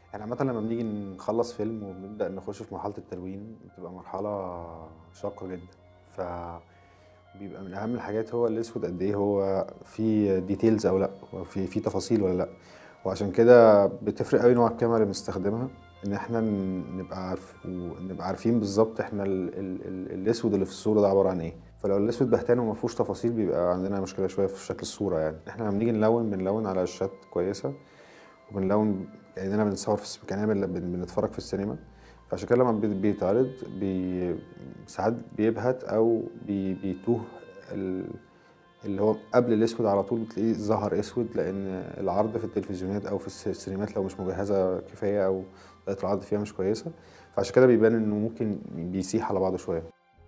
يعني عامة لما بنيجي نخلص فيلم وبنبدأ نخش في مرحلة التلوين بتبقى مرحلة شاقة جدا ف بيبقى من أهم الحاجات هو الأسود قد إيه هو في ديتيلز أو لأ وفي في تفاصيل ولا لأ وعشان كده بتفرق قوي نوع الكاميرا اللي بنستخدمها إن إحنا نبقى عارف نبقى عارفين بالظبط إحنا ال... ال... ال... الأسود اللي في الصورة ده عبارة عن إيه فلو الأسود بهتان وما فيهوش تفاصيل بيبقى عندنا مشكلة شوية في شكل الصورة يعني إحنا لما بنيجي نلون بنلون على شاشات كويسة وبنلون كأننا بنصور في كأننا بنتفرج في السينما فعشان كده لما بيتعرض بي ساعات بيبهت او بي بيتوه اللي هو قبل الاسود على طول بتلاقيه ظهر اسود لان العرض في التلفزيونات او في السينمات لو مش مجهزه كفايه او طريقه العرض فيها مش كويسه فعشان كده بيبان انه ممكن بيسيح على بعضه شويه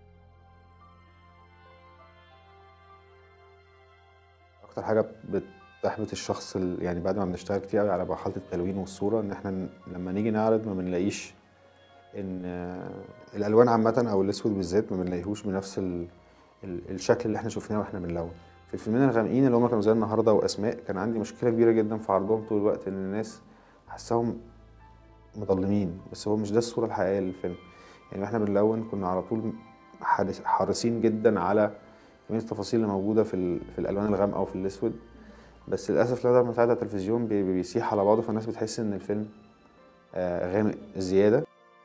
اكتر حاجه بتحبط الشخص يعني بعد ما بنشتغل كتير قوي على مرحله التلوين والصوره ان احنا لما نيجي نعرض ما بنلاقيش ان الالوان عامه او الاسود بالذات ما بنلاقيهوش بنفس ال... ال... الشكل اللي احنا شفناه واحنا بنلون في الفيلمين الغامقين اللي هم كانوا زي النهارده واسماء كان عندي مشكله كبيره جدا في عرضهم طول الوقت ان الناس حاساهم مظلمين بس هو مش ده الصوره الحقيقيه للفيلم يعني واحنا بنلون كنا على طول حريصين جدا على كميه التفاصيل اللي موجوده في ال... في الالوان الغامقه او في الاسود بس للاسف لو ده بتاع التلفزيون بيسيح على بعضه فالناس بتحس ان الفيلم غامق زياده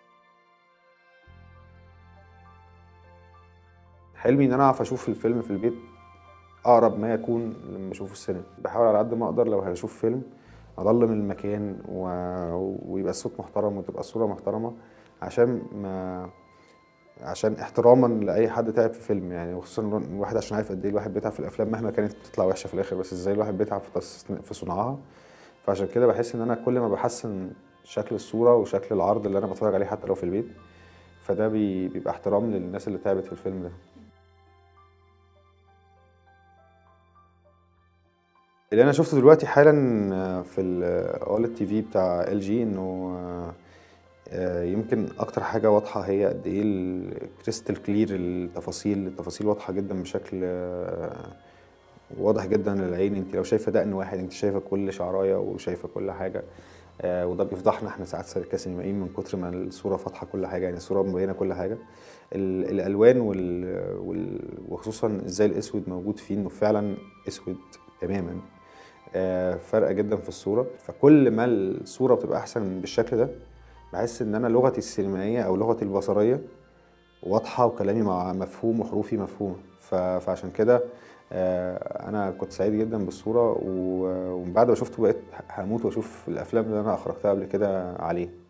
حلمي ان انا اعرف اشوف الفيلم في البيت اقرب ما يكون لما اشوفه السينما بحاول على قد ما اقدر لو هشوف فيلم اضلم المكان و... ويبقى الصوت محترم وتبقى الصوره محترمه عشان ما عشان احتراما لاي حد تعب في فيلم يعني وخصوصا الواحد عشان عارف قد ايه الواحد بيتعب في الافلام مهما كانت تطلع وحشه في الاخر بس ازاي الواحد بيتعب في في صنعها فعشان كده بحس ان انا كل ما بحسن شكل الصوره وشكل العرض اللي انا بتفرج عليه حتى لو في البيت فده بيبقى احترام للناس اللي تعبت في الفيلم ده اللي انا شفته دلوقتي حالا في الاولد تي في بتاع ال جي انه يمكن اكتر حاجه واضحه هي قد ايه الكريستال كلير التفاصيل التفاصيل واضحه جدا بشكل واضح جدا للعين انت لو شايفه دقن واحد انت شايفه كل شعرايه وشايفه كل حاجه وده بيفضحنا احنا ساعات كسينمائيين من كتر ما الصوره فاتحه كل حاجه يعني الصوره مبينه كل حاجه الالوان وال... وخصوصا ازاي الاسود موجود فيه انه فعلا اسود تماما فرق جدا في الصوره فكل ما الصوره بتبقى احسن بالشكل ده بحس ان انا لغتي السينمائيه او لغتي البصريه واضحه وكلامي مع مفهوم وحروفي مفهومه فعشان كده انا كنت سعيد جدا بالصوره ومن بعد ما شفته بقيت هموت واشوف الافلام اللي انا اخرجتها قبل كده عليه